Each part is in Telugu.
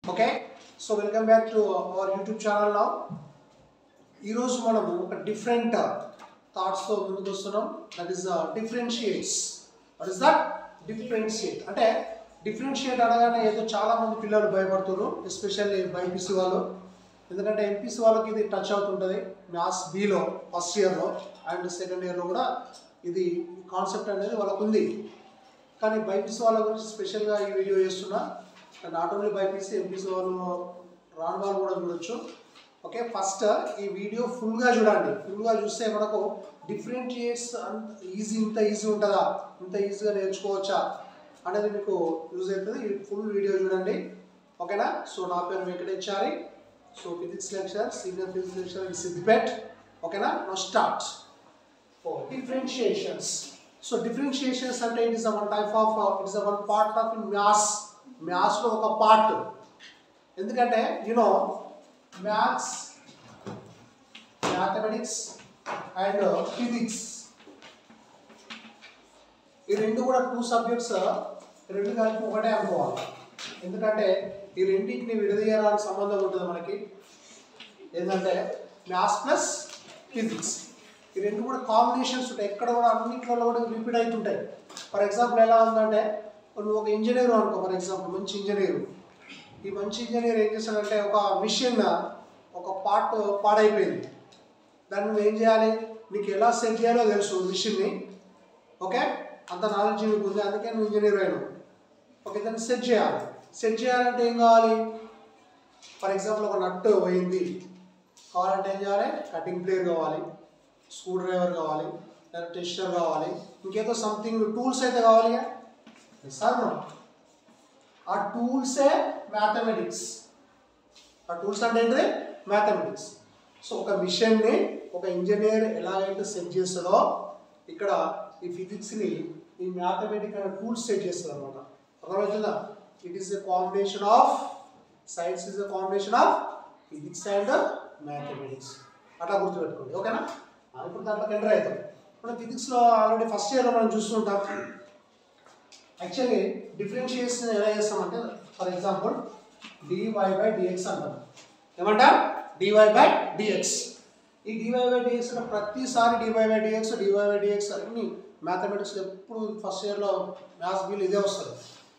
Okay so welcome back to our YouTube channel నా ఈరోజు మనము ఒక డిఫరెంట్ థాట్స్తో ముందుకు వస్తున్నాం that is differentiates what is that differentiate అంటే డిఫరెన్షియేట్ అనగానే ఏదో చాలా మంది పిల్లలు భయపడుతున్నారు ఎస్పెషల్లీ బైపీసీ వాళ్ళు ఎందుకంటే ఎంపీసీ వాళ్ళకి ఇది టచ్ అవుతుంటుంది మ్యాథ్స్ బీలో ఫస్ట్ ఇయర్లో అండ్ సెకండ్ ఇయర్లో కూడా ఇది కాన్సెప్ట్ అనేది వాళ్ళకు ఉంది కానీ బైపీసీ వాళ్ళ గురించి స్పెషల్గా ఈ వీడియో చేస్తున్నా నాట్ ఓన్లీ బైపీసీ ఎంపీసీ వాళ్ళు రాని వాళ్ళు కూడా చూడొచ్చు ఓకే ఫస్ట్ ఈ వీడియో ఫుల్గా చూడండి ఫుల్గా చూస్తే మనకు డిఫరెంటియేట్స్ అంత ఈజీ ఇంత ఈజీ ఉంటుందా ఇంత ఈజీగా నేర్చుకోవచ్చా అనేది మీకు యూజ్ అవుతుంది ఈ ఫుల్ వీడియో చూడండి ఓకేనా సో నా పేరు Venkateshwari so physics lecture senior physics lecture in Siddipet ఓకేనా no start differentiations so differentiations అంటే it is one type of it is one part of in maths మ్యాథ్స్లో ఒక పార్ట్ ఎందుకంటే you know maths mathematics and physics ఈ రెండు కూడా టూ సబ్జెక్ట్స్ రెండు కలిపి ఒకటే అనుకోవాలి ఎందుకంటే ఈ రెండింటిని విడదీయడానికి సంబంధం ఉంటుంది మనకి ఏంటంటే మ్యాథ్స్ ప్లస్ ఫిజిక్స్ ఈ రెండు కూడా కాంబినేషన్స్ ఉంటాయి ఎక్కడ కూడా అన్నింటిలో కూడా రిపీట్ అవుతుంటాయి ఫర్ ఎగ్జాంపుల్ ఎలా ఉందంటే నువ్వు ఒక ఇంజనీర్ అనుకో ఫర్ ఎగ్జాంపుల్ మంచి ఇంజనీర్ ఈ మంచి ఇంజనీర్ ఏం చేస్తాడంటే ఒక మిషన్ ఒక పార్ట్ పాడైపోయింది దాన్ని నువ్వు ఏం చేయాలి నీకు ఎలా సెట్ చేయాలో తెలుసు మిషన్ని ఓకే అంత నాలెడ్జ్ నీకు ఉంది అందుకే నువ్వు ఇంజనీర్ అయినావు ఓకే దాన్ని సెట్ చేయాలి సెట్ చేయాలంటే ఏం కావాలి ఫర్ ఎగ్జాంపుల్ ఒక నట్టు పోయింది కావాలంటే ఏం చేయాలి కటింగ్ ప్లేయర్ కావాలి స్క్రూ డ్రైవర్ కావాలి లేదా టెస్టర్ కావాలి ఇంకేదో సంథింగ్ టూల్స్ అయితే కావాలి సార్ ఆ టూల్సే మ్యాథమెటిక్స్ ఆ టూల్స్ అంటే ఏంటిది మ్యాథమెటిక్స్ సో ఒక మిషన్ని ఒక ఇంజనీర్ ఎలాగైతే సెట్ చేస్తాడో ఇక్కడ ఈ ఫిజిక్స్ని ఈ మ్యాథమెటికల్ టూల్స్ సెట్ చేస్తారు అనమాట అర్థమవుతుందా it is a combination of science is a combination of physics and mathematics అట్లా గుర్తుపెట్టుకోండి ఓకేనా ఆ, ఇప్పుడు దాంట్లోకి ఎంటర్ అవుతాం ఇప్పుడు ఫిజిక్స్లో ఆల్రెడీ ఫస్ట్ ఇయర్లో మనం చూస్తుంటాం యాక్చువల్లీ డిఫరెన్షియేషన్ ఎలా చేస్తామంటే for example dy by dx అంటాం ఏమంటా డివై బై డిఎక్స్ ఈ డివై బై డిఎక్స్ అంటే ప్రతిసారి dy by dx dy by dx అన్ని మ్యాథమెటిక్స్ ఎప్పుడు ఫస్ట్ ఇయర్లో మ్యాథ్స్ బిల్ ఇదే వస్తుంది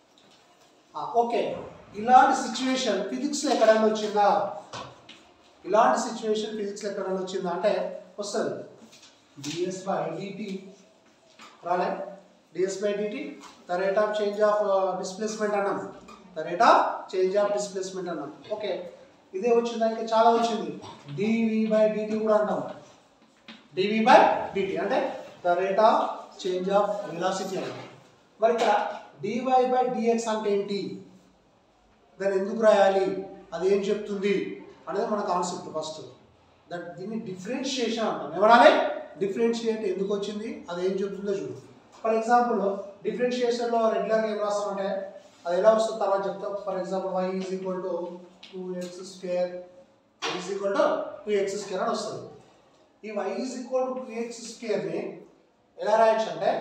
ఓకే ఇలాంటి సిచ్యువేషన్ ఫిజిక్స్లో ఎక్కడైనా వచ్చిందా ఇలాంటి సిచ్యువేషన్ ఫిజిక్స్లో ఎక్కడైనా వచ్చిందా అంటే వస్తుంది డిఎస్ బై డిటి రాలే ds by dt the rate of change of displacement అన్నాం the rate of change of displacement అన్నాం ఓకే ఇదే వచ్చిందా ఇంకా చాలా వచ్చింది డివి బై డిటి కూడా అంటాం డివి బై డిటి అంటే the rate of change of velocity అన్నాం మరి ఇక్కడ డివై బై డిఎక్స్ అంటే ఏంటి దాన్ని ఎందుకు రాయాలి అది ఏం చెప్తుంది అనేది మన కాన్సెప్ట్ ఫస్ట్ దట్ దీన్ని డిఫరెన్షియేషన్ అంటాం ఏమనాలి డిఫరెన్షియేట్ ఎందుకు వచ్చింది అది ఏం చెప్తుందో చూడు ఫర్ ఎగ్జాంపుల్ డిఫరెన్షియేషన్లో రెగ్యులర్గా ఏం రాస్తామంటే అది ఎలా వస్తుంది తర్వాత చెప్తాం for example y is equal to two x square is equal to two x square అని వస్తుంది ఈ y is equal to two x స్క్వేర్ని ఎలా రాయొచ్చు అంటే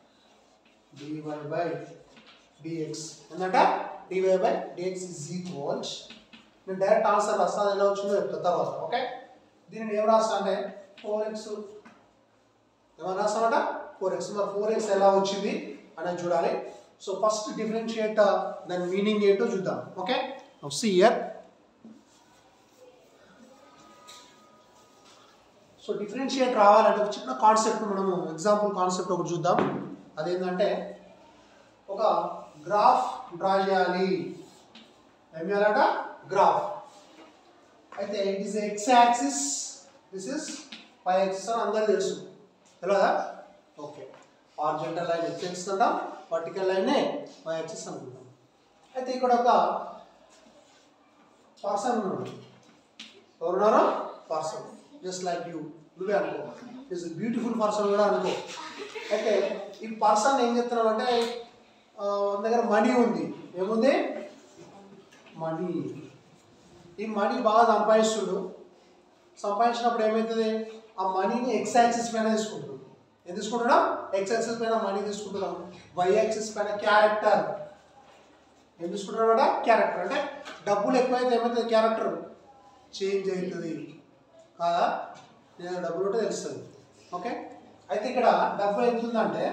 డివై బై డిఎక్స్ ఏంటంటే dy by dx is equals నేను డైరెక్ట్ ఆన్సర్ రాస్తా అది ఎలా వచ్చిందో చెప్తా తర్వాత ఓకే దీనిని ఏం రాస్తా అంటే ఫోర్ ఎక్స్ ఏమన్నా రాస్తామట ఫోర్ ఎక్స్ మరి ఫోర్ ఎక్స్ ఎలా వచ్చింది అనేది చూడాలి సో ఫస్ట్ డిఫరెన్షియేట్ దాని మీనింగ్ ఏంటో చూద్దాం okay see here so differentiate రావాలంటే ఒక చిన్న కాన్సెప్ట్ మనము ఎగ్జాంపుల్ కాన్సెప్ట్ ఒకటి చూద్దాం అదేంటంటే ఒక గ్రాఫ్ డ్రా చేయాలి ఏం చేయాలట గ్రాఫ్ అయితే it is x axis this is y axis అని అందరికీ తెలుసు తెలియదా okay horizontal line x axis అంటాం వర్టికల్ లైన్ వై యాక్సిస్ అనుకుంటాం అయితే ఇక్కడ ఒక పర్సన్ ఉన్నాడు ఎవరున్నారో పర్సన్ జస్ట్ లైక్ యూ నువ్వే అనుకో ఇస్ బ్యూటిఫుల్ పర్సన్ కూడా అనుకో అయితే ఈ పర్సన్ ఏం చెప్తున్నావు అంటే మన దగ్గర మనీ ఉంది ఏముంది మనీ ఈ మనీ బాగా సంపాదిస్తుడు సంపాదించినప్పుడు ఏమవుతుంది ఆ మనీని ఎక్స్ యాక్సిస్ పైన తీసుకుంటున్నాం ఏం తీసుకుంటున్నాం ఎక్స్ యాక్సిస్ పైన మనీ తీసుకుంటున్నాం వై యాక్సిస్ పైన క్యారెక్టర్ ఏం తీసుకుంటారన్నమాట క్యారెక్టర్ అంటే డబ్బులు ఎక్కువైతే ఏమవుతుంది క్యారెక్టర్ చేంజ్ అవుతుంది కాదా నేను డబ్బులు ఉంటే తెలుస్తుంది ఓకే అయితే ఇక్కడ డబ్బు ఎంత ఉందంటే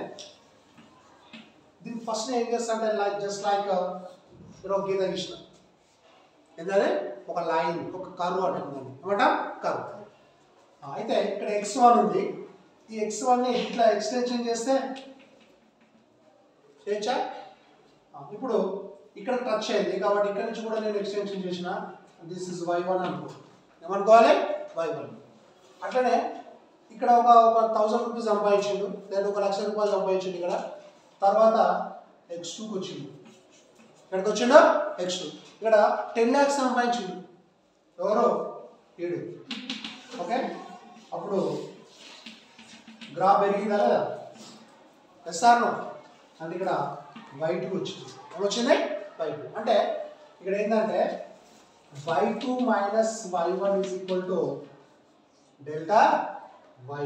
దీన్ని ఫస్ట్ ఏం చేస్తా అంటే లైక్ జస్ట్ లైక్ ఒక గీత గీసిన ఏంటంటే ఒక లైన్ ఒక కర్వ్ అంటుంది ఏమంట కర్వ్ అయితే ఇక్కడ ఎక్స్ వన్ ఉంది ఈ ఎక్స్ వన్ని ఇట్లా ఎక్స్టెన్షన్ చేస్తే చేయొచ్చా ఆ, ఇప్పుడు ఇక్కడ టచ్ అయింది కాబట్టి ఇక్కడ నుంచి కూడా నేను ఎక్స్టెన్షన్ చేసిన దిస్ ఇస్ వై వన్ అనుకో ఏమనుకోవాలి వై వన్ అట్లనే ఇక్కడ ఒక ఒక థౌసండ్ రూపీస్ సంపాదించిండు లేదా ఒక లక్ష రూపాయలు సంపాదించిండు ఇక్కడ తర్వాత ఎక్స్ టూకి వచ్చిండు ఇక్కడికి వచ్చిండు ఎక్స్ టూ ఇక్కడ టెన్ ల్యాక్స్ సంపాదించిండు ఎవరు ఏడు ఓకే అప్పుడు గ్రా పెరిగిందా లేదా ఎస్ ఆర్ నో అంటే ఇక్కడ వైట్ వచ్చింది ఏమొచ్చింది వైట్ అంటే ఇక్కడ ఏంటంటే y two minus y one is equal to delta y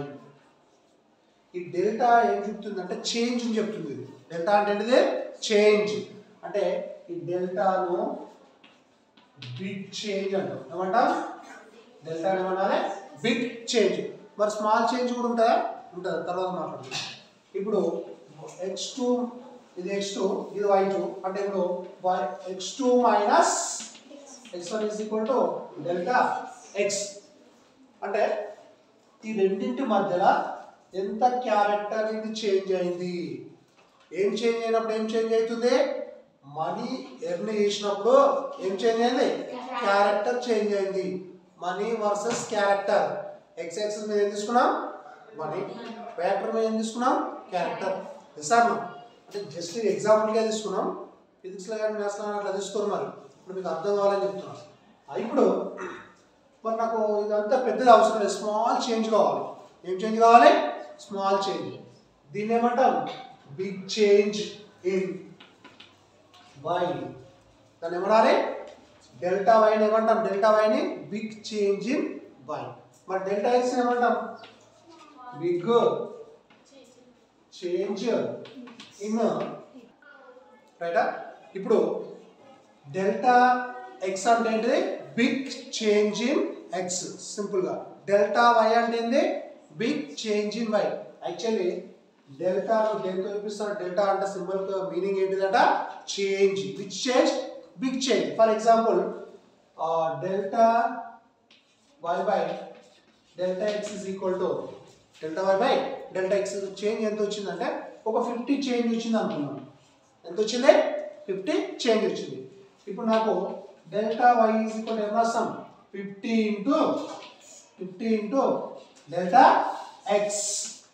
ఈ డెల్టా ఏం చెప్తుందంటే చేంజ్ అని చెప్తుంది ఇది డెల్టా అంటే ఏంటిది చేంజ్ అంటే ఈ డెల్టాను బిగ్ చేంజ్ అంటాం ఏమంటాం డెల్టా ఏమనాలి బిగ్ చేంజ్ మరి స్మాల్ చేంజ్ కూడా ఉంటుందా ఉంటుంది తర్వాత మాట్లాడుకుందాం ఇప్పుడు ఎక్స్ టూ ఇది ఎక్స్ టూ ఇది వై టూ అంటే ఇప్పుడు y x two minus x one is equal to delta x అంటే ఈ రెండింటి మధ్యలో ఎంత క్యారెక్టర్ ఇది చేంజ్ అయింది ఏం చేంజ్ అయినప్పుడు ఏం చేంజ్ అవుతుంది మనీ ఎర్న్ చేసినప్పుడు ఏం చేంజ్ అయింది క్యారెక్టర్ చేంజ్ అయింది money versus character x axis మీద ఏం తీసుకున్నాం మనీ ఫ్యాక్టర్ మీద ఏం తీసుకున్నాం క్యారెక్టర్ సార్ అంటే జస్ట్ ఎగ్జాంపుల్గా తీసుకున్నాం ఫిజిక్స్లో కానీ మ్యాథ్స్లో కానీ అట్లా తీసుకోరు మరి ఇప్పుడు మీకు అర్థం కావాలని చెప్తున్నాను ఆ, ఇప్పుడు మరి నాకు ఇదంతా పెద్దది అవసరం లేదు స్మాల్ చేంజ్ కావాలి ఏం చేంజ్ కావాలి స్మాల్ చేంజ్ దీన్ని ఏమంటాం బిగ్ చేంజ్ ఇన్ వై దాన్ని ఏమనాలి డెల్టా వైని ఏమంటాం డెల్టా వైని బిగ్ చేంజ్ ఇన్ వై మరి డెల్టా ఎక్స్ ఏమంటాం బిగ్ చేంజ్ ఇన్ రైటా ఇప్పుడు డెల్టా ఎక్స్ అంటే ఏంటిది బిగ్ చేంజ్ ఇన్ ఎక్స్ సింపుల్గా డెల్టా వై అంటే ఏంది big change in y actually delta దేంతో చూపిస్తాను డెల్టా అంటే సింపుల్ మీనింగ్ ఏంటిదంట change which change big change for example delta y by delta x is equal to delta y by delta x change ఎంత వచ్చిందంటే ఒక ఫిఫ్టీ చేంజ్ వచ్చింది అనుకున్నాను ఎంత వచ్చింది ఫిఫ్టీ చేంజ్ వచ్చింది ఇప్పుడు నాకు డెల్టా వై ఈజ్ ఈక్వల్ ఏం రాస్తాం fifty into fifty into delta x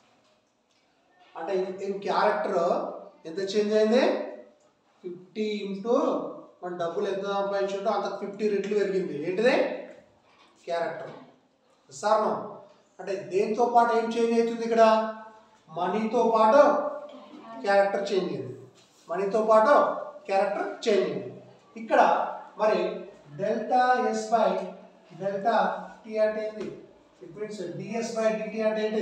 అంటే ఇన్ క్యారెక్టర్ ఎంత చేంజ్ అయింది ఫిఫ్టీ ఇంటూ మన డబ్బులు ఎంత సంపాదించుంటో అంత ఫిఫ్టీ రెట్లు పెరిగింది ఏంటిది క్యారెక్టర్ సార్ నో అంటే దేంతో పాటు ఏం చేంజ్ అవుతుంది ఇక్కడ మనీతో పాటు క్యారెక్టర్ చేంజ్ అయింది మనీతో పాటు క్యారెక్టర్ చేంజ్ అయింది ఇక్కడ మరి delta s by delta t అంటే ఏంటి it means ds by dt అంటే ఏంటి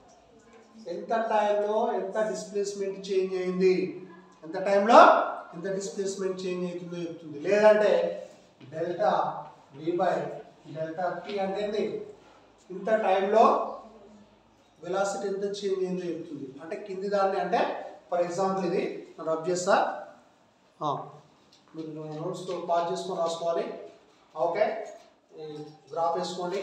ఎంత టైంలో ఎంత డిస్ప్లేస్మెంట్ చేంజ్ అయింది ఎంత టైంలో ఎంత డిస్ప్లేస్మెంట్ చేంజ్ అవుతుందో చెప్తుంది లేదంటే delta v by delta t అంటే ఏంటి ఇంత టైంలో వెలాసిటీ ఎంత చేంజ్ అయిందో చెప్తుంది అంటే కింది దాన్ని అంటే ఫర్ ఎగ్జాంపుల్ ఇది నేను రబ్ చేస్తా ఆ, మీరు నోట్స్ పాస్ చేసుకొని రాసుకోవాలి ఓకే గ్రాఫ్ వేసుకోండి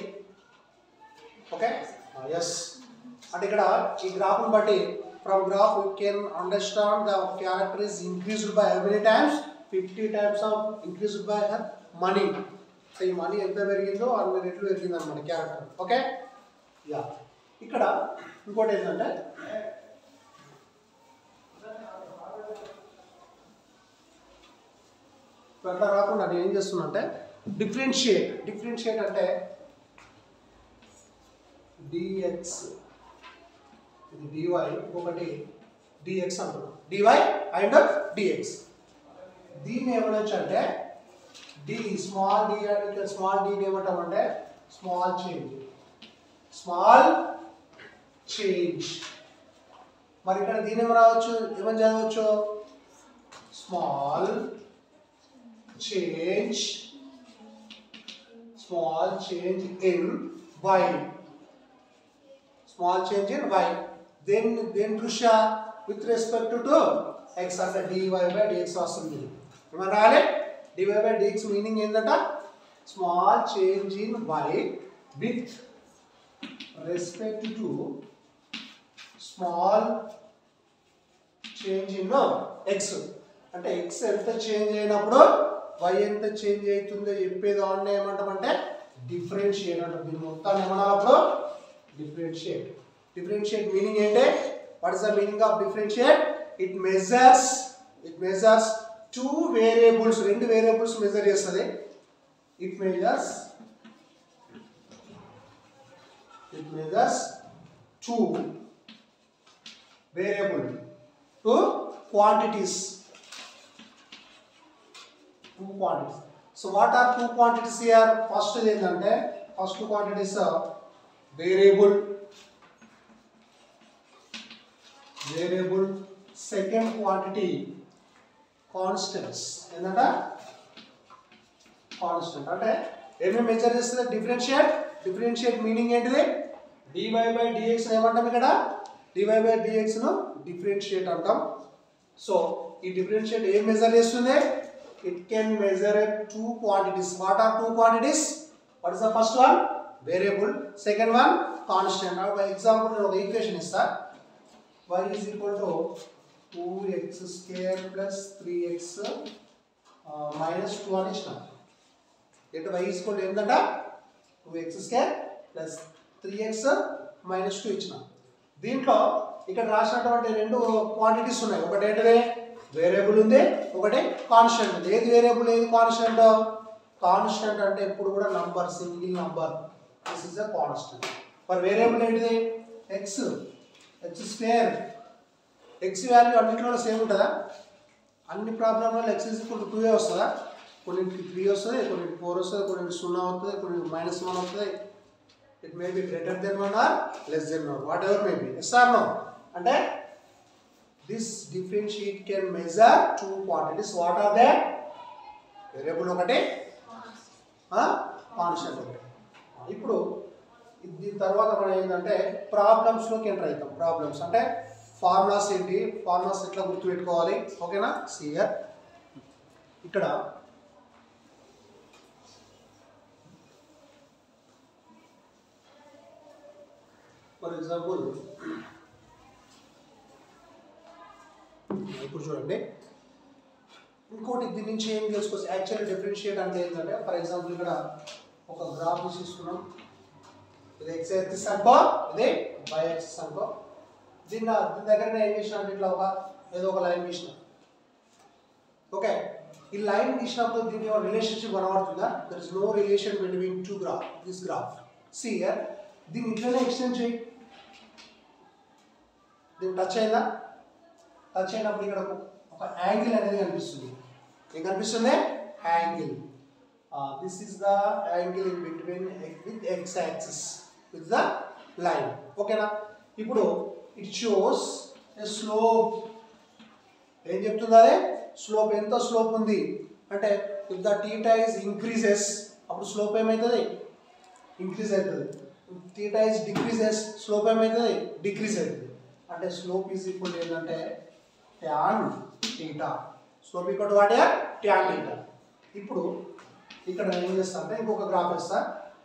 ఓకే ఎస్ అంటే ఇక్కడ ఈ గ్రాఫ్ని బట్టి from graph you can understand the character is increased by many times fifty times of increased by her money so ఈ మనీ ఎంత పెరిగిందో అన్ని రెట్లు పెరిగింది అనమాట క్యారెక్టర్ ఓకే యా ఇక్కడ ఇంకోటి ఏంటంటే ఇప్పుడు అట్లా రాకుండా నేను ఏం చేస్తున్నా అంటే డిఫరెన్షియేట్ డిఫరెన్షియేట్ అంటే డిఎక్స్ ఇది డివై ఇంకొకటి డిఎక్స్ అంటున్నాం డివై అండ్ డిఎక్స్ దీన్ని ఏమనొచ్చు అంటే డి స్మాల్ డి ఇక్కడ స్మాల్ డి ఏమంటామంటే స్మాల్ చేంజ్ స్మాల్ చేంజ్ మరి ఇక్కడ దీని ఏమి రావచ్చు ఏమని చదవచ్చు small change small change in y small change in y then then దృశ్య with respect to x అంటే dy by dx వస్తుంది ఏమన్నా రాలే dy by dx మీనింగ్ ఏంటంట small change in y with respect to small change in x అంటే ఎక్స్ ఎంత చేంజ్ అయినప్పుడు వై ఎంత చేంజ్ అవుతుందో చెప్పేది ఆన్ ఏమంటామంటే డిఫరెన్షియేట్ అంటాం దీని మొత్తాన్ని ఏమన్నప్పుడు డిఫరెన్షియేట్ డిఫరెన్షియేట్ మీనింగ్ ఏంటి what is the meaning of differentiate it measures it measures two variables రెండు వేరియబుల్స్ మెజర్ చేస్తుంది it measures it measures two variable to quantities two quantities so what are two quantities here first ఏంటంటే first quantities are variable variable second quantity constants ఏంటంట కాన్స్టెంట్ అంటే ఏమేమి మెజర్ చేస్తుంది డిఫరెన్షియేట్ డిఫరెన్షియేట్ మీనింగ్ ఏంటిది dy బై డిఎక్స్ ఏమంటాం ఇక్కడ dy బై డిఎక్స్ ను డిఫరెన్షియేట్ అంటాం సో ఈ డిఫరెన్షియేట్ ఏం మెజర్ చేస్తుంది it can measure two quantities what are two quantities what is the first one variable second one constant example నేను ఒక ఈక్వేషన్ ఇస్తా y is equal to 2x square plus 3x uh, minus 2 అని ఇచ్చిన ఎటు y is equal to ఏంటంట 2x square plus 3x minus 2 ఇచ్చిన దీంట్లో ఇక్కడ రాసినటువంటి రెండు క్వాంటిటీస్ ఉన్నాయి ఒకటి ఏంటిది వేరియబుల్ ఉంది ఒకటి కాన్స్టెంట్ ఉంది ఏది వేరియబుల్ ఏది కాన్స్టెంట్ కాన్స్టెంట్ అంటే ఎప్పుడు కూడా number single number this is a constant for variable ఏంటిది x x square x value అన్నింటిలో సేమ్ ఉంటుందా అన్ని ప్రాబ్లంలో ఎక్స్ ఇస్ ఇప్పుడు టూ వస్తుందా కొన్నింటికి త్రీ వస్తుంది కొన్నింటికి ఫోర్ వస్తుంది కొన్నింటికి సున్నా అవుతుంది కొన్నింటికి మైనస్ వన్ అవుతుంది it may be greater than one or less than one whatever may be yes or no అంటే this differentiate can measure two quantities what are they variable ఒకటి కాన్స్టెంట్ ఒకటి ఇప్పుడు ఇది- దీని తర్వాత మనం ఏంటంటే ప్రాబ్లమ్స్లోకి ఎంటర్ అవుతాం ప్రాబ్లమ్స్ అంటే ఫార్ములాస్ ఏంటి ఫార్ములాస్ ఎట్లా గుర్తుపెట్టుకోవాలి ఓకేనా సియర్ ఇక్కడ ఫర్ ఎగ్జాంపుల్ ఇప్పుడు చూడండి ఇంకోటి దీని నుంచి ఏం తెలుసుకోవచ్చు యాక్చువల్ డిఫరెన్షియేట్ అంటే ఏంటంటే ఫర్ ఎగ్జాంపుల్ ఇక్కడ ఒక గ్రాఫ్ తీసుకున్నాం ఇది ఎక్స్ యాక్సిస్ అనుకో ఇది వై యాక్సిస్ అనుకో దీన్ని దీని దగ్గర నేను ఏం చేసిన అంటే ఇట్లా ఒక ఏదో ఒక లైన్ గీసిన ఓకే ఈ లైన్ గీసినప్పుడు దీని రిలేషన్షిప్ కనబడుతుందా there is no relation between two graph this graph see here దీన్ని ఇట్లనే ఎక్స్టెండ్ చేయి దీన్ని టచ్ అయిందా టచ్ అయినప్పుడు ఇక్కడ ఒక- ఒక యాంగిల్ అనేది కనిపిస్తుంది ఏం కనిపిస్తుంది angle this is the angle in between with x axis with the line ఓకేనా ఇప్పుడు ఇట్ షోస్ ఎ స్లోప్ ఏం చెప్తుంది అదే స్లోప్ ఎంత స్లోప్ ఉంది అంటే if the theta is increases అప్పుడు స్లోప్ ఏమవుతుంది ఇంక్రీజ్ అవుతుంది టీటా ఇస్ డిక్రీజెస్ స్లోప్ ఏమవుతుంది డిక్రీజ్ అవుతుంది అంటే స్లోప్ ఈజ్ ఈక్వల్ ఏంటంటే tan theta slope equal what tan theta ఇప్పుడు ఇక్కడ నేను ఏం చేస్తా అంటే ఇంకొక గ్రాఫ్ ఇస్తా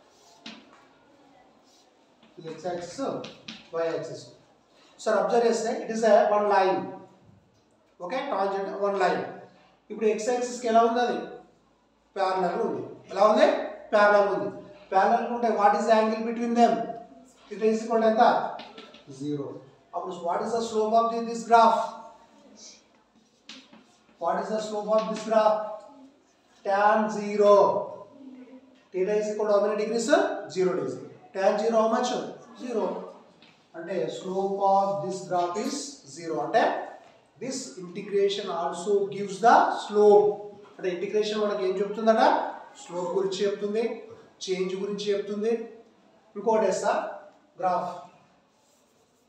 x axis y axis sir observe చేస్తే it is one line okay tangent one line ఇప్పుడు ఎక్స్ యాక్సిస్కి ఎలా ఉంది అది ప్యారలల్ ఉంది ఎలా ఉంది ప్యారలల్ ఉంది ప్యారలల్ ఉంటే what is the angle between them it is equal ఎంత జీరో అప్పుడు what is the slope of this graph what is the slope of this graph tan 0 theta is equal to how many degrees sir 0 degrees tan 0 how much 0 అంటే slope of this graph is zero అంటే this integration also gives the slope అంటే ఇంటిగ్రేషన్ మనకి ఏం చెప్తుందట స్లోప్ గురించి చెప్తుంది చేంజ్ గురించి చెప్తుంది ఇంకోటి వేస్తా గ్రాఫ్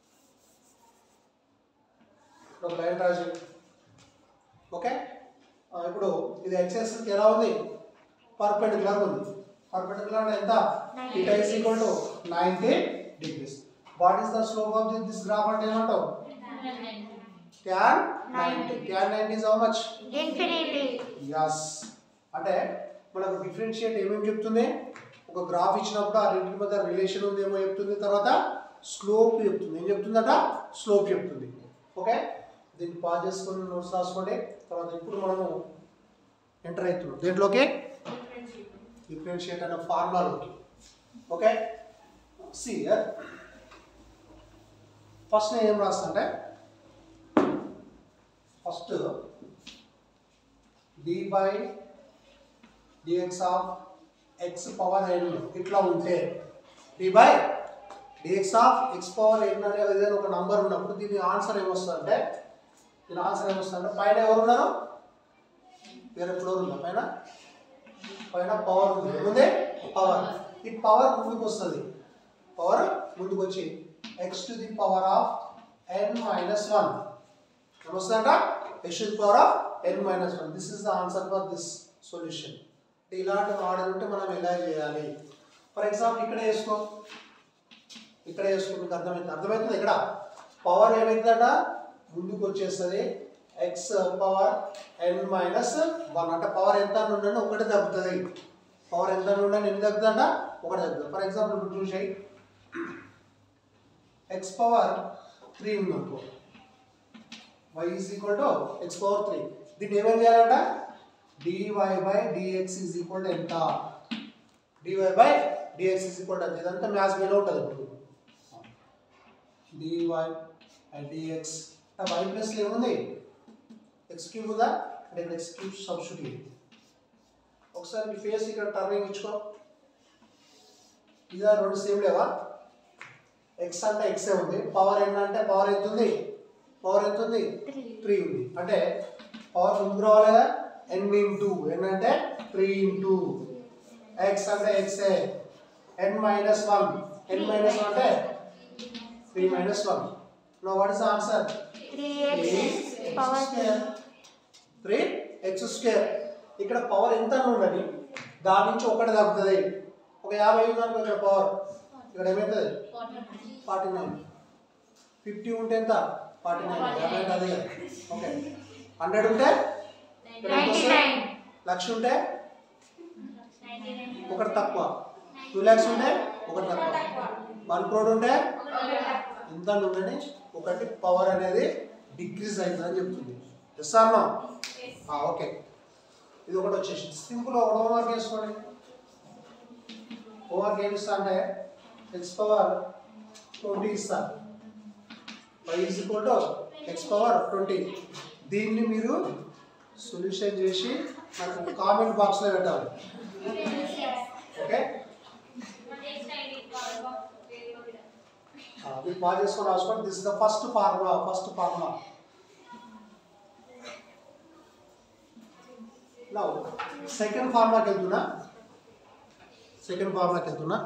ఒక లైన్ రాజు ఓకే ఆ, ఇప్పుడు ఇది ఎక్సెస్కి ఎలా ఉంది పర్పెండిక్యులర్ ఉంది పర్పెండిక్యులర్ అంటే ఎంత it is equal to ninety degrees what is the slope of this graph అంటే ఏమంటావు tan ninety tan ninety is how much infinity yes అంటే మనకు డిఫరెన్షియేట్ ఏమేమి చెప్తుంది ఒక గ్రాఫ్ ఇచ్చినప్పుడు ఆ రెండింటి మధ్య రిలేషన్ ఉంది ఏమో చెప్తుంది తర్వాత స్లోప్ చెప్తుంది ఏం చెప్తుందట స్లోప్ చెప్తుంది ఓకే దీన్ని పాజ్ చేసుకొని నోట్స్ రాసుకోండి తర్వాత ఇప్పుడు మనము ఎంటర్ అవుతున్నాం దేంట్లోకి డిఫరెన్షియేట్ అనే ఫార్ములాలోకి ఓకే సి ఫస్ట్ నేను ఏం రాస్తా అంటే first d by dx of x power n ఇట్లా ఉంటే d by dx of x power n అనే ఏదైనా ఒక నంబర్ ఉన్నప్పుడు దీని ఆన్సర్ ఏమొస్తుందంటే దీని ఆన్సర్ ఏమొస్తుందంటే పైన ఎవరు ఉన్నారు వేరే ఫ్లోర్ ఉందా పైన పైన పవర్ ఉంది ఏముంది పవర్ ఈ పవర్ ముందుకు వస్తుంది పవర్ ముందుకు వచ్చి x to the power of n minus one ఏమొస్తుందంట x to the power of n minus one this is the answer for this solution ఇలాంటి మోడల్ ఉంటే మనం ఎలా చేయాలి ఫర్ ఎగ్జాంపుల్ ఇక్కడ వేసుకో ఇక్కడ వేసుకో మీకు అర్థమైంది అర్థమవుతుంది ఇక్కడ పవర్ ఏమవుతుందట ముందుకు వచ్చేస్తుంది x power n minus one అంటే పవర్ ఎంత అని ఉండండి ఒకటి తగ్గుతుంది పవర్ ఎంత అని ఉండండి ఎన్ని తగ్గుతుందంట ఒకటి తగ్గుతుంది ఫర్ ఎగ్జాంపుల్ ఇప్పుడు చూసాయి ఎక్స్ పవర్ త్రీ ఉంది అనుకో y is equal to x power 3 దీన్ని ఏమేం చేయాలంట dy by dx is equal to ఎంత dy by dx is equal to ఎంత ఇదంతా మ్యాథ్స్ మీద ఉంటుంది ఇప్పుడు dy by dx y plus ఏముంది x క్యూబ్ ఉందా అంటే ఇక్కడ x క్యూబ్ సబ్స్టిట్యూట్ ఒకసారి మీ ఫేస్ ఇక్కడ టర్నింగ్ ఇచ్చుకో ఇదా రెండు సేమ్ లేవా ఎక్స్ అంటే ఎక్సే ఉంది పవర్ ఎన్ అంటే పవర్ ఎంత ఉంది పవర్ ఎంత ఉంది త్రీ ఉంది అంటే పవర్ ముందుకు రావాలి కదా ఎన్ ఇంటూ ఎన్ అంటే త్రీ ఇంటూ ఎక్స్ అంటే ఎక్సే n minus one n minus one అంటే three minus one no what is answer three x power three x square ఇక్కడ పవర్ ఎంత అని ఉండని దాని నుంచి ఒకటి తగ్గుతుంది ఒక యాభై ఉంది అనుకో ఇక్కడ పవర్ ఇక్కడ ఏమవుతుంది ఫార్టీ నైన్ ఫిఫ్టీ ఉంటే ఎంత ఫార్టీ నైన్ యాభై అంటే అదే కదా ఓకే హండ్రెడ్ ఉంటే ఇక్కడ ఎంత నైంటీ వస్తుంది? నైన్ లక్ష ఉంటే ఒకటి తక్కువ టూ ల్యాక్స్ ఉంటే ఒకటి తక్కువ వన్ క్రోడ్ ఉంటే ఎంత ఉందని ఒకటి పవర్ అనేది డిక్రీజ్ అవుతుందని చెప్తుంది ఎస్ ఆర్ నో ఓకే ఇది ఒకటి వచ్చేసి సింపుల్ ఒక హోంవర్క్ వేసుకోండి హోంవర్క్ ఏమి ఇస్తా అంటే ఎక్స్ పవర్ ట్వంటీ ఇస్తా y is equal to x power twenty దీన్ని మీరు సొల్యూషన్ చేసి నాకు కామెంట్ బాక్స్లో పెట్టాలి ఓకే మీరు బాగా చేసుకొని రాసుకోండి this is the first formula first formula now second ఫార్ములాకి వెళ్తున్నా సెకండ్ ఫార్ములాకి వెళ్తున్నా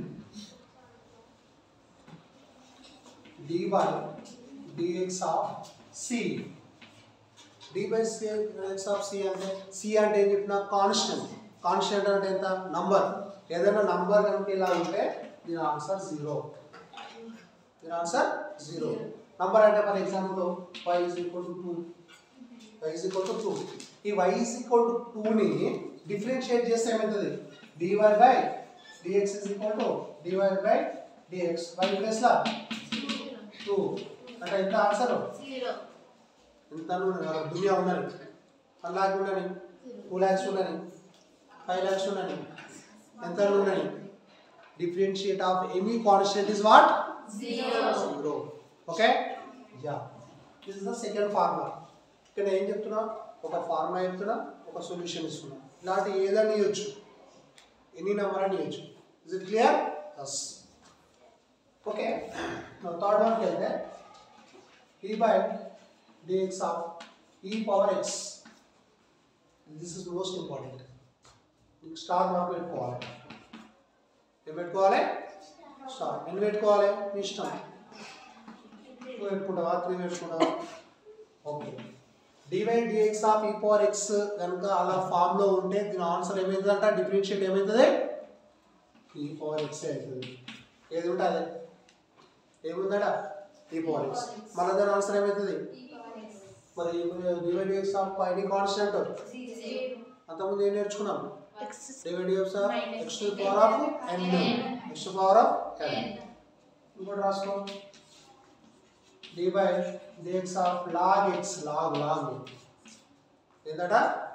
dy dx of c dy by dx of c అంటే c అంటే ఏం చెప్పిన కాన్స్టెంట్ కాన్స్టెంట్ అంటే ఎంత నంబర్ ఏదైనా నంబర్ కనుక ఇలా ఉంటే దీని ఆన్సర్ జీరో దీని ఆన్సర్ జీరో నంబర్ అంటే for example y is equal to two y is equal to two ఈ y ఈజ్ ఈక్వల్ టు టూని డిఫరెన్షియేట్ చేస్తే ఏమవుతుంది dy by dx is equal to dy by dx y ప్లస్లా టూ అంటే ఎంత ఆన్సర్ ఎంత దునియా ఉన్నది వన్ లాక్ ఉన్నది టూ ల్యాక్స్ ఉన్నది ఫైవ్ ల్యాక్స్ ఉన్నది ఎంత ఉన్నది differentiate of any constant is what zero okay yeah this is the second formula ఇక్కడ ఏం చెప్తున్నా ఒక ఫార్ములా చెప్తున్నా ఒక సొల్యూషన్ ఇస్తున్నా ఇలాంటి ఏదైనా ఇవ్వచ్చు ఎనీ నెంబర్ అని ఇవ్వచ్చు is it clear yes okay third వన్కి వెళ్తే ఈ by dx of e power x this is most important star mark పెట్టుకోవాలి ఏం పెట్టుకోవాలి స్టార్ ఎన్ని పెట్టుకోవాలి మీ ఇష్టం టూ పెట్టుకుంటావా త్రీ పెట్టుకుంటావా okay dy dx of e power x కనుక అలా ఫామ్ లో ఉంటే దీని ఆన్సర్ ఏమైందంట డిఫరెన్షియేట్ ఏమైతుంది ఈ పవర్ ఎక్స్ అవుతుంది ఏది ఉంటుంది ఏముందట ఈ పవర్ ఎక్స్ మళ్ళీ దాని ఆన్సర్ ఏమవుతుంది మరి dy dx of any constant అంతకుముందు ఏం నేర్చుకున్నాం X dy dx of x to power of n x to power of n ఇంకోటి రాసుకో dy dx ఆఫ్ log x log log ఏంటట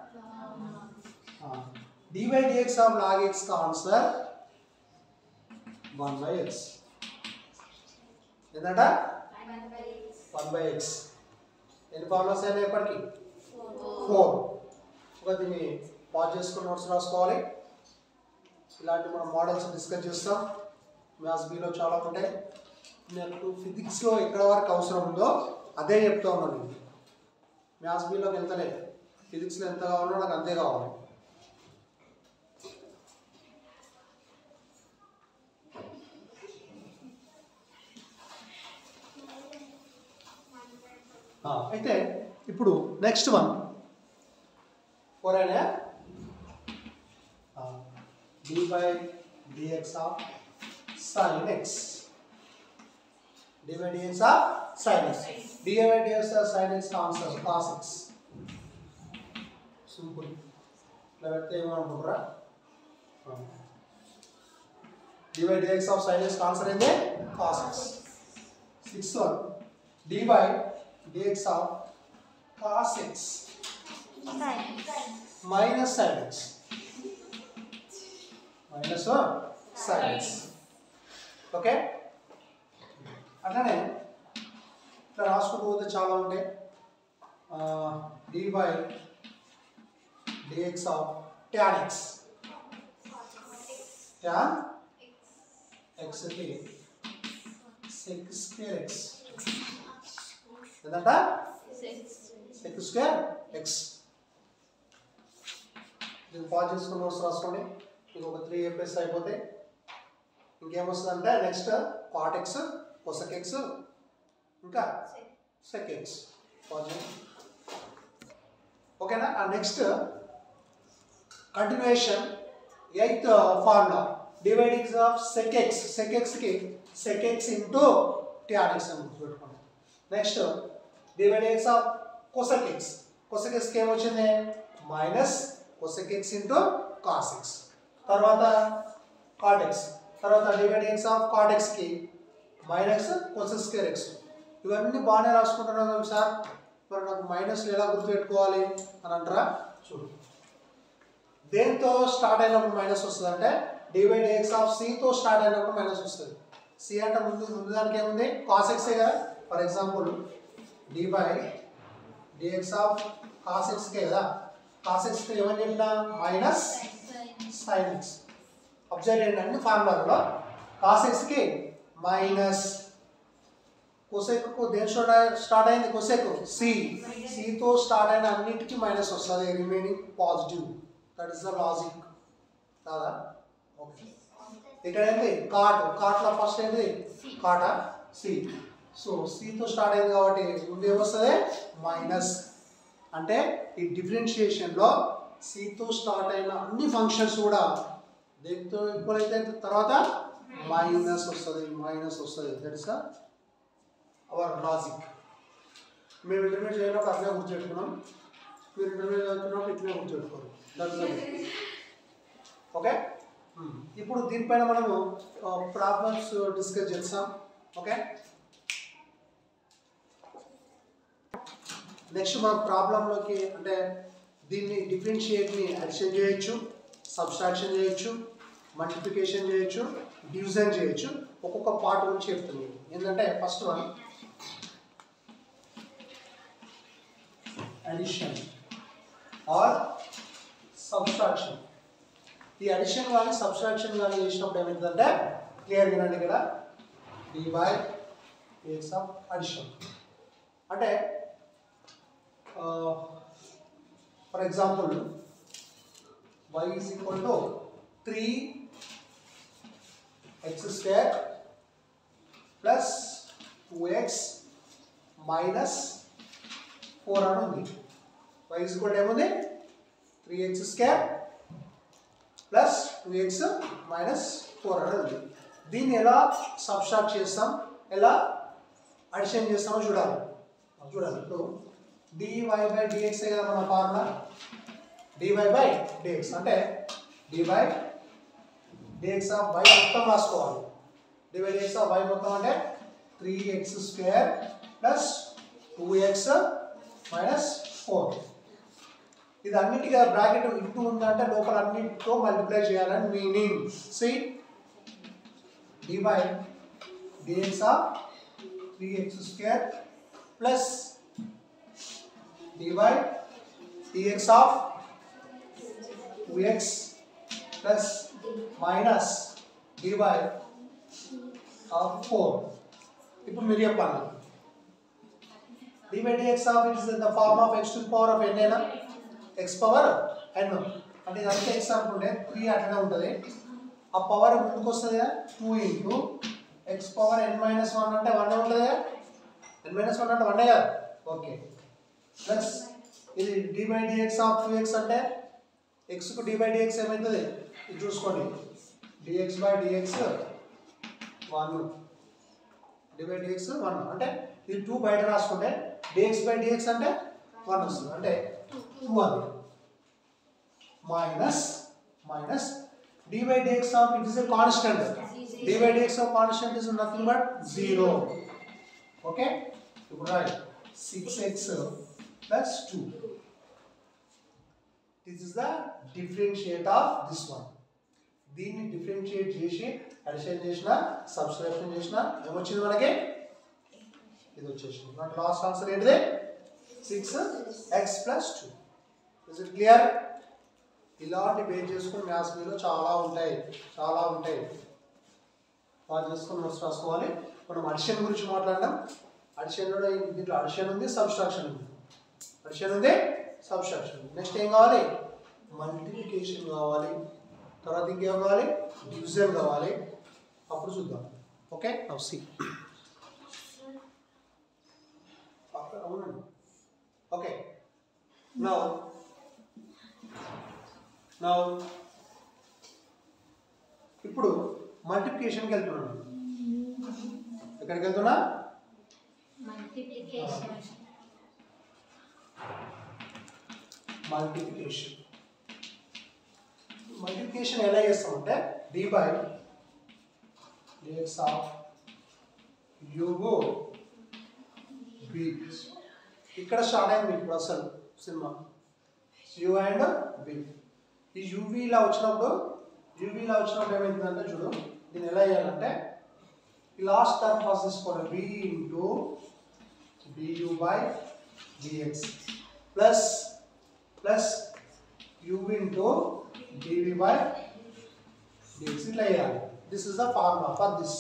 dy dx ఆఫ్ log x का ఆన్సర్ 1 by x ఏంటట 1 by x ఎన్ని ఫార్ములాస్ అయినా ఎప్పటికి ఫోర్ ఒక దీన్ని పాజ్ చేసుకుని నోట్స్ రాసుకోవాలి ఇలాంటి మనం మోడల్స్ డిస్కస్ చేస్తాం మ్యాథ్స్ బీలో చాలా ఉంటాయి నాకు ఫిజిక్స్లో ఎక్కడ వరకు అవసరం ఉందో అదే చెప్తా ఉన్నాను నేను మ్యాథ్స్ బీలోకి వెళ్తలేదు ఫిజిక్స్లో ఎంత కావాలో నాకు అంతే కావాలి ఆ, అయితే ఇప్పుడు నెక్స్ట్ వన్ ఫోర్ అయినా dy dx of sin x dy dx of sin x dy dx of sin x ఆన్సర్ cos x సింపుల్ ఇట్లా పెడితే ఏమనుకుంటారా dy dx of sin x ఆన్సర్ ఏంటి cos x sixth one dy dx ఆఫ్ cos x minus sin x minus sin x okay అట్లానే ఇట్లా రాసుకుంటూ పోతే చాలా ఉంటాయి dy dx ఆఫ్ tan x tan x కి sec square x ఎంతంట sec square x ఇది పాజ్ చేసుకుని నోట్స్ రాసుకోండి ఇది ఒక త్రీ ఏపీఎస్ అయిపోతే ఇంకేమొస్తుందంటే next cot x cosec x ఇంకా సెక్ ఎక్స్ పాజ్ ఓకేనా ఆ next continuation eighth formula dividing of sec x sec ఎక్స్కి sec x into tan x అని గుర్తుపెట్టుకోండి next dividings of cosec x cosec ఎక్స్కి ఏమొచ్చింది minus cosec x into cos x తర్వాత కాట్ ఎక్స్ తర్వాత డివైడింగ్స్ ఆఫ్ కాట్ ఎక్స్కి మైనస్ కొసక్ స్క్వేర్ ఎక్స్ ఇవన్నీ బాగానే రాసుకుంటున్నాం కదా సార్ మరి నాకు మైనస్లు ఎలా గుర్తుపెట్టుకోవాలి అని అంటారా చూడు దేంతో స్టార్ట్ అయినప్పుడు మైనస్ వస్తుంది అంటే డివైడ్ ఎక్స్ ఆఫ్ సితో స్టార్ట్ అయినప్పుడు మైనస్ వస్తుంది సి అంటే ముందు ముందు దానికి ఏముంది కాస్ ఎక్సే కదా for example d by dx of cos ఎక్స్కే కదా కాస్ ఎక్స్కి ఏమని చెప్పిన మైనస్ సైన్ ఎక్స్ అబ్జర్వ్ చేయండి అన్ని ఫార్ములాలో కాస్ ఎక్స్కి మైనస్ కొసెక్కు దేని స్టార్ట్ స్టార్ట్ అయింది కొసెక్ సి సితో స్టార్ట్ అయిన అన్నిటికీ మైనస్ వస్తుంది remaining positive that is the logic కాదా ఓకే ఇక్కడ ఏంటి కాట్ కాట్లో ఫస్ట్ ఏంటి కాటా సి సో సితో స్టార్ట్ అయింది కాబట్టి ముందు ఏమొస్తుంది మైనస్ అంటే ఈ డిఫరెన్షియేషన్లో సితో స్టార్ట్ అయిన అన్ని ఫంక్షన్స్ కూడా దేంతో ఈక్వల్ అయితే తర్వాత మైనస్ వస్తుంది మైనస్ వస్తుంది తెలుసా అవర్ లాజిక్ మేము ఇంటర్మీడియట్ చేయడానికి అట్లే గుర్తుపెట్టుకున్నాం మీరు ఇంటర్మీడియట్ చదువుతున్నప్పుడు ఇట్లే గుర్తుపెట్టుకోరు దట్స్ ఓకే ఇప్పుడు దీనిపైన మనము ప్రాబ్లమ్స్ డిస్కస్ చేస్తాం ఓకే నెక్స్ట్ మన ప్రాబ్లంలోకి అంటే దీన్ని డిఫరెన్షియేట్ని అడిషన్ చేయొచ్చు సబ్స్ట్రాక్షన్ చేయొచ్చు మల్టిప్లికేషన్ చేయొచ్చు డివిజన్ చేయొచ్చు ఒక్కొక్క పార్ట్ గురించి చెప్తుంది ఏంటంటే first one addition or subtraction ఈ అడిషన్ కానీ సబ్స్ట్రాక్షన్ కానీ చేసినప్పుడు ఏమవుతుందంటే క్లియర్ వినండి ఇక్కడ d by x of addition అంటే for example y is equal to three x square plus two x minus four అని ఉంది వై ఈజ్ ఈక్వల్ ఏముంది three x square plus two x minus four అనేది ఉంది దీన్ని ఎలా సబ్స్ట్రాక్ట్ చేస్తాం ఎలా అడిషన్ చేస్తామో చూడాలి చూడాలి ఇప్పుడు డివై బై డిఎక్స్ కదా మన ఫార్ములా డివై బై డిఎక్స్ అంటే డివై డిఎక్స్ ఆఫ్ వై మొత్తం రాసుకోవాలి డివై డిఎక్స్ ఆఫ్ వై మొత్తం అంటే three x square plus two x minus four ఇది అన్నిటిగా బ్రాకెట్ ఇంటూ ఉందంటే లోపల అన్నిటితో మల్టిప్లై చేయాలని meaning see dy dx of three x square plus dy dx of two x plus minus dy of four ఇప్పుడు మీరు చెప్పాలి dy dx of it is in the form of x to power of n ఏనా ఎక్స్ పవర్ ఎన్ అంటే ఇదంతా ఎక్స్ అనుకుంటే త్రీ అట్లనే ఉంటుంది ఆ పవర్ ముందుకు వస్తుంది కదా two into x power n minus one అంటే వన్ ఉంటుంది కదా ఎన్ మైనస్ వన్ అంటే వన్నే కదా ఓకే ప్లస్ ఇది d by dx of two x అంటే ఎక్స్కు డి బై డిఎక్స్ ఏమవుతుంది ఇది చూసుకోండి dx by dx one d by dx one అంటే ఇది టూ బయట రాసుకుంటే డిఎక్స్ బై డిఎక్స్ అంటే వన్ వస్తుంది అంటే టూ అది minus minus dy dx of it is a constant dy dx of constant is nothing but 0 okay ఇప్పుడు right 6x plus 2 this is the differentiate of this one దీన్ని డిఫరెన్షియేట్ చేసి అడిషన్ చేసిన సబ్స్ట్రాక్షన్ చేసిన ఏమొచ్చింది మనకి ఇది వచ్చేసింది నాకు లాస్ట్ ఆన్సర్ ఏంటిది six x plus two is it clear ఇలాంటి బేస్ చేసుకుని మ్యాథ్స్ మీలో చాలా ఉంటాయి చాలా ఉంటాయి బాగా చేసుకొని నోట్స్ రాసుకోవాలి మనం అడిషన్ గురించి మాట్లాడినాం అడిషన్లో దీంట్లో అడిషన్ ఉంది సబ్స్ట్రాక్షన్ ఉంది అడిషన్ ఉంది సబ్స్ట్రాక్షన్ ఉంది నెక్స్ట్ ఏం కావాలి మల్టిప్లికేషన్ కావాలి తర్వాత ఇంకేం కావాలి డివిజన్ కావాలి అప్పుడు చూద్దాం ఓకే నవ్ సి అవునండి ఓకే నవ్ నౌ ఇప్పుడు మల్టిప్లికేషన్కి వెళ్తున్నాను ఎక్కడికి వెళ్తున్నా Multiplication. మల్టిప్లికేషన్ మల్టిప్లికేషన్ ఎలా చేస్తామంటే డి బై డిఎక్స్ ఆఫ్ యుగో బి ఇక్కడ స్టార్ట్ అయింది ఇప్పుడు అసలు సినిమా యు అండ్ బి ఈ యూవీ ఇలా వచ్చినప్పుడు యూవీ ఇలా వచ్చినప్పుడు ఏమైందంటే చూడు దీన్ని ఎలా చేయాలంటే ఈ లాస్ట్ టర్మ్ ఫస్ట్ తీసుకోండి బి ఇంటూ బియు by dx plus plus u into dv by dx ఇట్లా చేయాలి this is the formula for this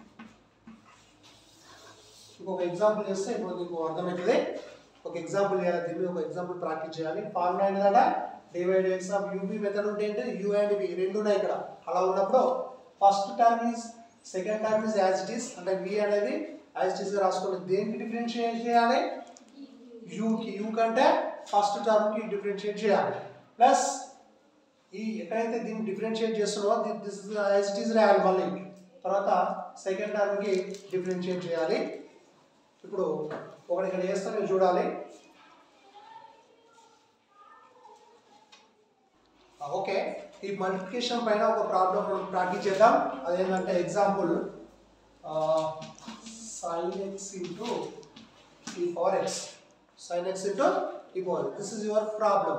ఇంకొక ఎగ్జాంపుల్ చేస్తే ఇప్పుడు మీకు అర్థమవుతుంది ఒక ఎగ్జాంపుల్ చేయాలి దీన్ని ఒక ఎగ్జాంపుల్ ప్రాక్టీస్ చేయాలి ఫార్ములా ఏంటంటే divide x of uv method ఉంటే ఏంటి యూ అండ్ బి రెండు ఉన్నాయి ఇక్కడ అలా ఉన్నప్పుడు first term is second term is as it is అంటే వి అనేది యాజ్ ఇట్ ఈస్ రాసుకోండి దేనికి డిఫరెన్షియేట్ చేయాలి యూకి యూ కంటే ఫస్ట్ టర్మ్కి డిఫరెన్షియేట్ చేయాలి ప్లస్ ఈ ఎక్కడైతే దీన్ని డిఫరెన్షియేట్ చేస్తున్నామో this is as it is రాయాలి మళ్ళీ తర్వాత సెకండ్ టర్మ్కి డిఫరెన్షియేట్ చేయాలి ఇప్పుడు ఒకటి ఇక్కడ చేస్తే మీరు చూడాలి ఓకే ఈ మల్టిప్లికేషన్ పైన ఒక ప్రాబ్లం మనం ప్రాక్టీస్ చేద్దాం అదేంటంటే example sine x into e power x sine x into e power this is your problem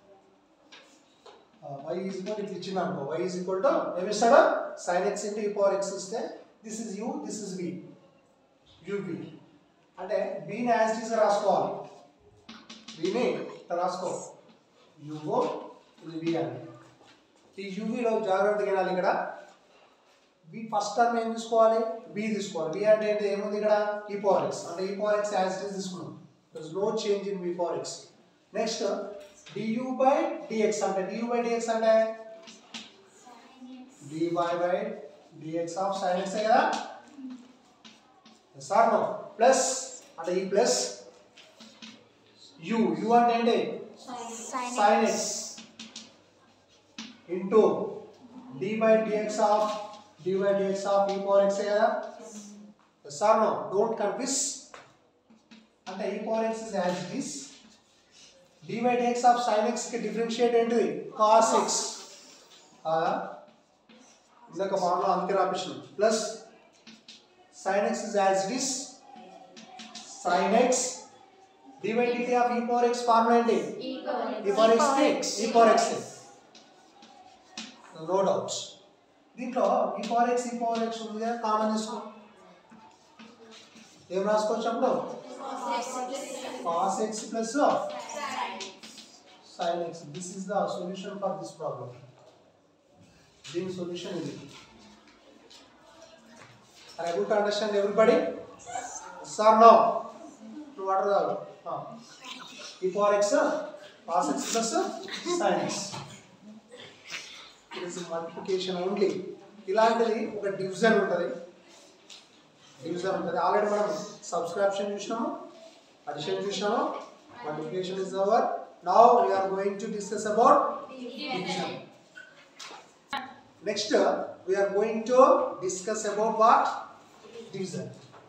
y is equal ఇట్లా ఇచ్చింది అనుకో వై ఈజ్ ఈక్వల్ టు ఏమి ఇస్తాడు sine x into e power x ఇస్తే this is u this is v uv అంటే బీని యాజ్ ఇట్ ఈస్ రాసుకోవాలి బీని ఇట్లా రాసుకో యువో ఇది బి అని ఈ యూవీలో జాగ్రత్తగా వినాలి ఇక్కడ బి ఫస్ట్ టర్మ్ ఏం తీసుకోవాలి బి తీసుకోవాలి బి అంటే ఏంటి ఏముంది ఇక్కడ ఈ పవర్ ఎక్స్ అంటే e power x as it is తీసుకున్నాం there no change in v power x next du by dx అంటే డియు బై డిఎక్స్ అంటే dy by dx of sin x కదా సార్ నో ప్లస్ అంటే ఈ ప్లస్ u u అంటే ఏంటి Sin sin X. x into d by dx of d by dx of e power x ఏ కదా yes or no don't confuse అంటే e power x is as it is d by dx of sin x కి డిఫరెన్షియేట్ ఏంటిది cos x కాదా ఇందాక ఫార్ములా అందుకే రాపించిన plus sin x is as it is sin x d by dt of e power x formula ఏంటి e power x x e power x no doubts దీంట్లో e power x e power x ఉంది కదా కామన్ తీసుకో ఏం రాసుకోవచ్చు అప్పుడు cos x plus sine x this is the solution for this problem దీని సొల్యూషన్ ఇది are able to understand everybody sir no నువ్వు వాటర్ తాగు e power x cos x plus sine x it is multiplication only ఇలాంటిది ఒక డివిజన్ ఉంటుంది డివిజన్ ఉంటుంది ఆల్రెడీ మనం సబ్స్క్రిప్షన్ చూసినాము అడిషన్ చూసినాము multiplication is over now we're going to discuss about division next we're going to discuss about what division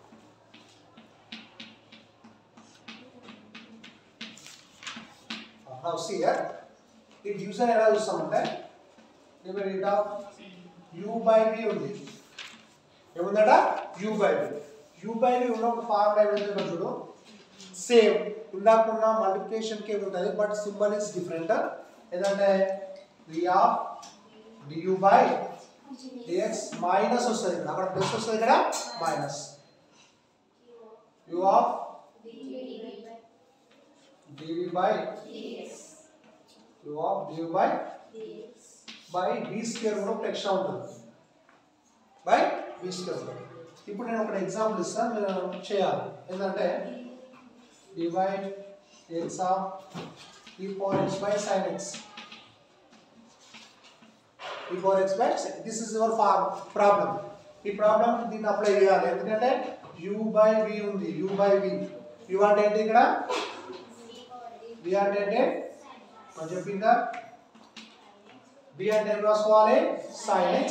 now see ఈ డివిజన్ ఎలా చూస్తామంటే limit of u by v ఉంది ఏముందట u by v u by v ఉన్న ఒక ఫార్ములా ఏముంది చూడు సేమ్ ఇందాక ఉన్న మల్టిప్లికేషన్ కి ఉంటుంది బట్ సింబల్ ఇస్ డిఫరెంట్ ఏదంటే v of du by dx minus వస్తుంది ఇక్కడ అక్కడ ప్లస్ వస్తుంది ఇక్కడ minus u of dv by u of du by by v square కూడా ఒక ఎక్స్ట్రా ఉంటుంది బై బి స్క్వేర్ ఉంటుంది ఇప్పుడు నేను ఒక ఎగ్జాంపుల్ ఇస్తాను మీరు చేయాలి ఏంటంటే divide x of e power x by sine x e power x by this is your for problem ఈ ప్రాబ్లం దీన్ని అప్లై చేయాలి ఎందుకంటే యూ బై వి ఉంది యూ బై వి యూ అంటే ఏంటి ఇక్కడ వి అంటే ఏంటి మనం చెప్పిందా బి అంటే ఏం రాసుకోవాలి sin x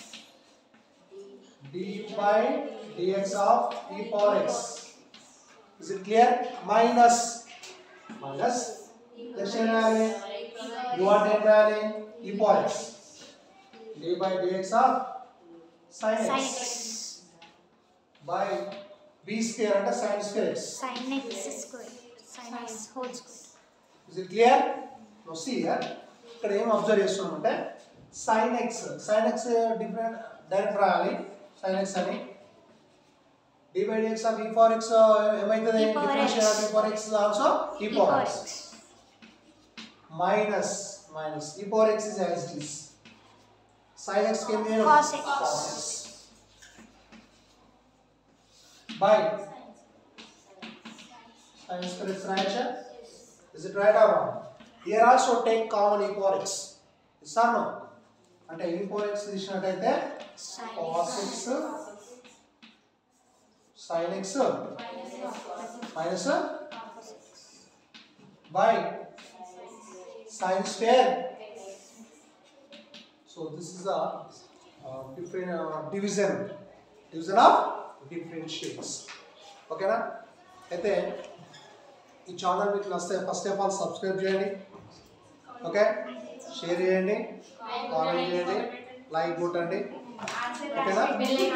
d by dx of e power x is it clear minus minus next ఏం రాయాలి u అంటే ఏం రాయాలి e power x d by dx of sin Sin x X. by b square అంటే sin square x Sin X square. Sin X whole square. Is it clear no see here ఇక్కడ ఏం అబ్జర్వ్ చేస్తున్నామంటే sin x sin x different direct రాయాలి sin x అని d by dx of e power x ఏమైతుంది E power డిఫరెన్షియల్ x. Of e power x is also e E power power x X. minus minus e power x is as it is sin x కింద ఏం? Cos x. cos x by sin square x రాయచ్చా Is it right or wrong? Here also take common e power x. Yes or no? అంటే e power x తీసినట్టయితే Sin cos x sin x minus by sin square. So this is a uh, different uh, division division of differentiates. ఓకేనా అయితే ఈ ఛానల్ మీకు నచ్చితే ఫస్ట్ ఆఫ్ ఆల్ సబ్స్క్రైబ్ చేయండి ఓకే షేర్ చేయండి కామెంట్ చేయండి లైక్ కొట్టండి ఓకేనా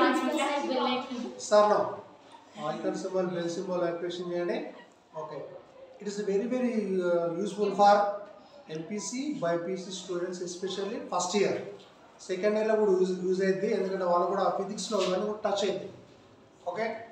sir no icon symbol bell symbol activation చేయండి okay it is very very useful for MPC BiPC students especially first year second ఇయర్లో కూడా యూజ్ యూజ్ అయ్యింది ఎందుకంటే వాళ్ళు కూడా ఫిజిక్స్లో కానీ టచ్ అయింది ఓకే